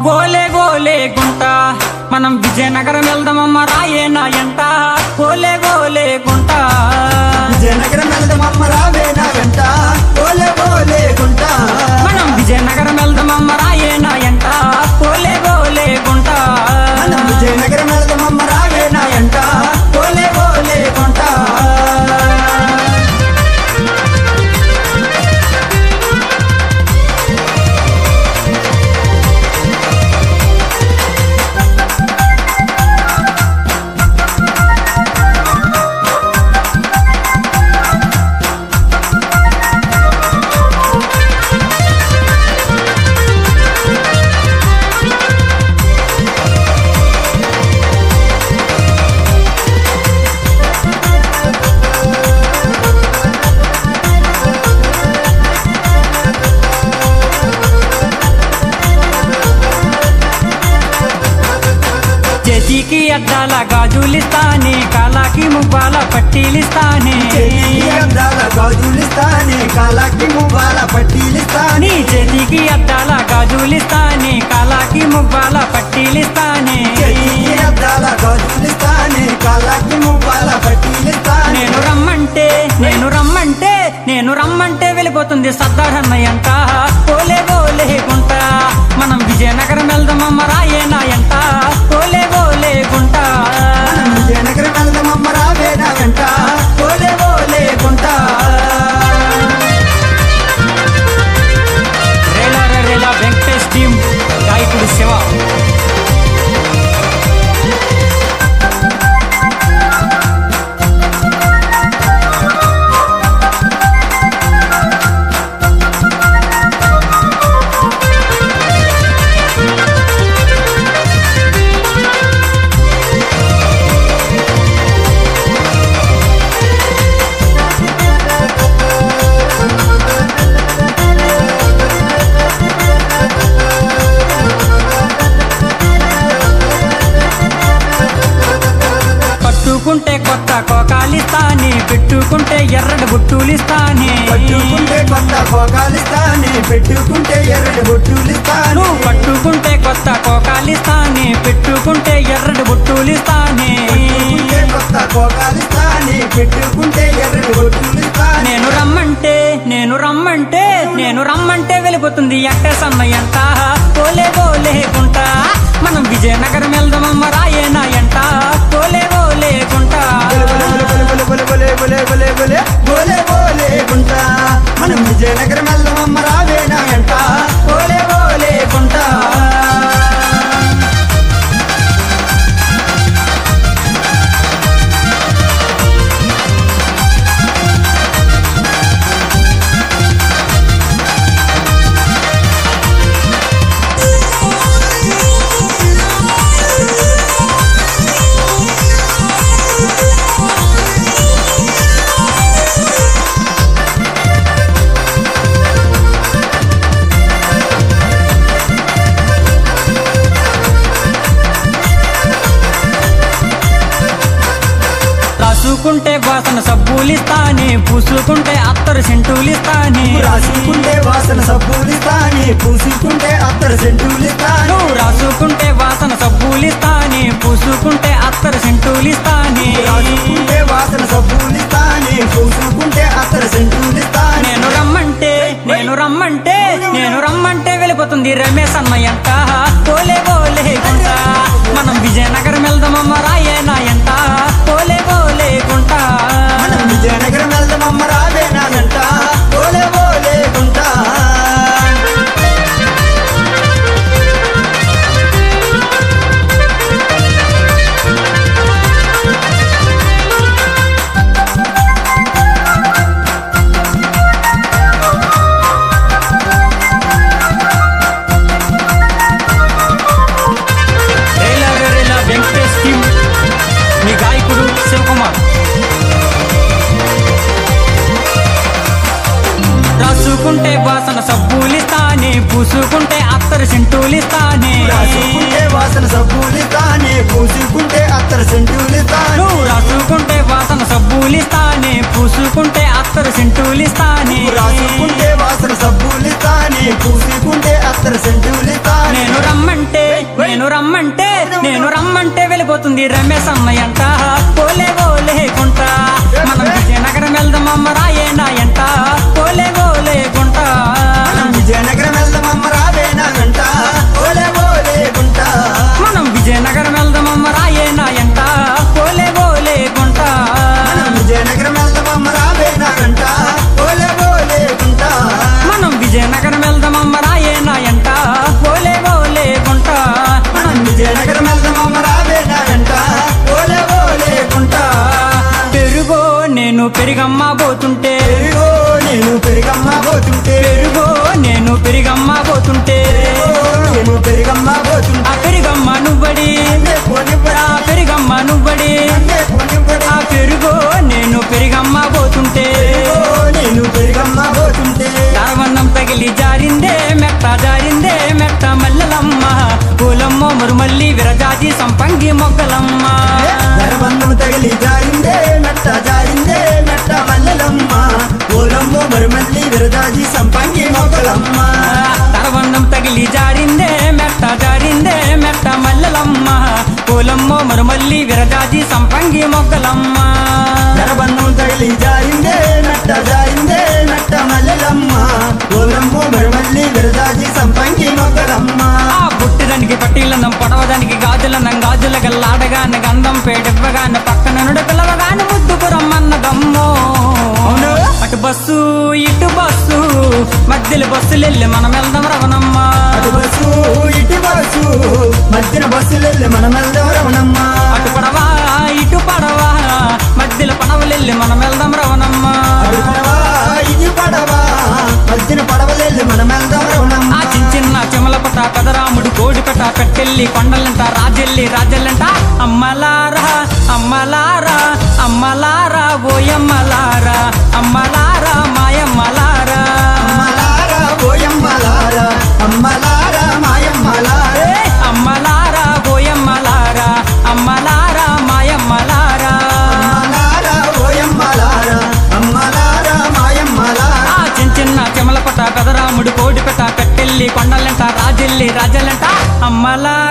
గోలే గోలే గుంట మనం విజయనగరం వెళ్దామమ్మ రాయేనా ఎంట గోలే గోలే గుంట విజయనగరం వెళ్దామమ్మ రావే నా వెంట ఓలే ఓలే గుంట మనం విజయనగరం వెళ్దామమ్మ రాయేనా ఎంట గోలే గోలే గుంట మనం విజయనగరం వెళ్దామమ్మ రావే నా వెంట ఓలే ఓలే గుంట చేతికి అద్దాల గాజులిస్తానే కాలాకి మువ్వాల పట్టీలిస్తానే చేతికి అద్దాల గాజులిస్తానే కాలాకి మువ్వాల పట్టీలిస్తానే నీ చేతికి అద్దాల గాజులిస్తానే కాలాకి మువ్వాల పట్టీలిస్తానే చేతికి అద్దాల గాజులిస్తానే కాలాకి మువ్వాల పట్టీలిస్తానే నేను రమ్మంటే నేను రమ్మంటే నేను రమ్మంటే వెళ్ళిపోతుంది సర్దార్ అంట పోలే పోలే గుంట మనం విజయనగరం వెళ్దామమ్మ రాయేనా ఎంట పోలే పోలే గుంట మనం విజయనగరం వెళ్దామమ్మ రావే నా వెంట ఓలే ఓలే గుంట రేలా రే రేలా వెంకటేష్ టీం గాయకుడు శివ పట్టుకుంటే కొత్త కోకాలిస్తానే పెట్టుకుంటే ఎర్రటి బుట్టులిస్తానే పట్టుకుంటే కొత్త భోగాలిస్తానే పెట్టుకుంటే ఎర్రటి బొట్టులిస్తాను నువ్వు పట్టుకుంటే కొత్త కోకాలిస్తానే పెట్టుకుంటే ఎర్రటి బుట్టులిస్తానే పట్టుకుంటే కొత్త భోగాలిస్తానే పెట్టుకుంటే ఎర్రటి బొట్టులిస్తానే నేను రమ్మంటే నేను రమ్మంటే నేను రమ్మంటే వెళ్ళిపోతుంది ఎక్కసన్న ఎంట పోలే పోలే గుంట మనం విజయనగరం వెళ్దామమ్మ రాయేనా ఎంట పోలే పోలే గుంట బొలే బొలే బొలే బొలే బొలే బొలే బొలే గుంట మనం విజయనగరం వెళ్దామమ్మ రావే నా వెంట ఓలే ఓలే గుంట రాసుకుంటే వాసన సబ్బులిస్తానే పూసుకుంటే అత్తరు సెంటులిస్తానే రాసుకుంటే వాసన సబ్బులిస్తానే పూసుకుంటే అత్తరు సెంటులిస్తాను నువ్వు రాసుకుంటే వాసన సబ్బులిస్తానే పూసుకుంటే అత్తరు సెంటులిస్తానే రాసుకుంటే వాసన సబ్బులిస్తానే పూసుకుంటే అత్తరు సెంటులిస్తానే నేను రమ్మంటే నేను రమ్మంటే నేను రమ్మంటే వెళ్ళిపోతుంది రమేష్ అన్న ఎంట పోలే పోలే గుంట మనం విజయనగరం వెళ్దామమ్మ రాయేనా ఎంట పోలే పోలే గుంట మనం విజయనగరం వెళ్దామమ్మ రావే నా వెంట ఓలే ఓలే గుంట రేలా రే రేలా వెంకటేష్ టీం మీ గాయకుడు శివకుమార్ రాసుకుంటే వాసన సబ్బులిస్తానే పూసుకుంటే అత్తరు సెంటులిస్తానే రాసుకుంటే వాసన సబ్బులిస్తానే పూసుకుంటే అత్తరు సెంటులిస్తాను నువ్వు రాసుకుంటే వాసన సబ్బులిస్తానే పూసుకుంటే అత్తరు సెంటులిస్తానే రాసుకుంటే వాసన సబ్బులిస్తానే పూసుకుంటే అత్తరు సెంటులిస్తానే నేను రమ్మంటే నేను రమ్మంటే నేను రమ్మంటే వెళ్ళిపోతుంది రమేష్ అన్నయ్యంట పోలే ఓలే గుంట మనం విజయనగరం వెళ్దామమ్మ రాయేనా ఎంట పోలే ఓలే గుంట మనం విజయనగరం వెళ్దామమ్మ రావేనా గంట ఓలే ఓలే గుంట మనం విజయనగరం వెళ్దామమ్మ రాయేనా ఎంట పోలే ఓలే గుంట మనం విజయనగరం వెళ్దామమ్మ రావేనా గంట ఓలే ఓలే గుంట మనం విజయనగరం వెళ్దామమ్మ రాయేనా ఎంట పోలే ఓలే గుంట మనం విజయనగరం వెళ్దామమ్మ రావేనా గంట ఓలే ఓలే గుంట పెరుగో నేను పెరిగమ్మ పోతుంటే పెరుగో నేను పెరిగమ్మ పోతుంటే పెరుగో నేను పెరిగమ్మ పోతుంటే పెరుగో నేను పెరిగమ్మ పోతుంటే ఆ పెరిగమ్మ నువ్వడి నన్నే పోనివ్వరా, ఆ పెరిగమ్మ నువ్వడి నన్నే పోనివ్వరా. ఆ పెరుగో నేను పెరిగమ్మ పోతుంటే పెరుగో నేను పెరిగమ్మ పోతుంటే నరవన్నం తగిలి జారిందే మెట్ట జారిందే మెట్ట మల్లెలమ్మ పూలమ్మ మురుమల్లి విరజాజి సంపంగి మొగ్గలమ్మ ధరబంధం తగిలి జారిందే మెట్ట జారిందే మెట్ట మల్లెలమ్మ ఓలమ్మ మరుమల్లి విరదాజి సంపంగి మొగలమ్మ నరవన్నం తగిలి జారిందే మెట్ట జారిందే మెట్ట మల్లెలమ్మ పూలమ్మ మురుమల్లి విరజాజి సంపంగి మొగ్గలమ్మ ధరబంధం తగిలి జారిందే మెట్ట జారిందే మెట్ట మల్లెలమ్మ ఓలమ్మ మరుమల్లి విరదాజి సంపంగి మొగలమ్మ ఆ బుట్టిదానికి పట్టీలన్నం పొడవదానికి గాజులన్నం గాజుల గల్లాడగానే గంధం పేడివ్వగానే పక్కన నుండి పిల్లవగానే ముద్దుకు రమ్మన్నదమ్మో అవును. అటు బస్సు ఇటు బస్సు మధ్యలో బస్సులు వెళ్ళి మనం వెళ్దాం రవణమ్మ అటు బస్సు ఇటు బస్సు మధ్యన బస్సులు వెళ్ళి మనం వెళ్దాం రమణమ్మ అటు పడవా ఇటు పడవా మధ్యలో పడవలు వెళ్ళి మనం వెళ్దాం రవణమ్మ అటు పడవా ఇది పడవా మధ్యన పడవలెళ్ళి మనం వెళ్దాం ఆ రమణమ్మ చిన్న చిన్న చెమలపట పెదరాముడు కోడిపట పెట్టెల్లి కొండలంట రాజెల్లి రాజెల్లంట అమ్మలారా అమ్మలారా అమ్మలారా ఓయమ్మలారా అమ్మలారా మాయమ్మలారా అమ్మలారా ఓయమ్మలారా అమ్మలారా మాయమ్మలారా ఏ అమ్మలారా ఓయమ్మలారా అమ్మలారా మాయమ్మలారా అమ్మలారా ఓయమ్మలారా అమ్మలారా మాయమ్మలారా ఆ చిన్న చిన్న చెమలపట పెదరాముడు కోడిపట పెట్టెల్లి కొండలంట రాజెల్లి రాజెల్లంట అమ్మలారా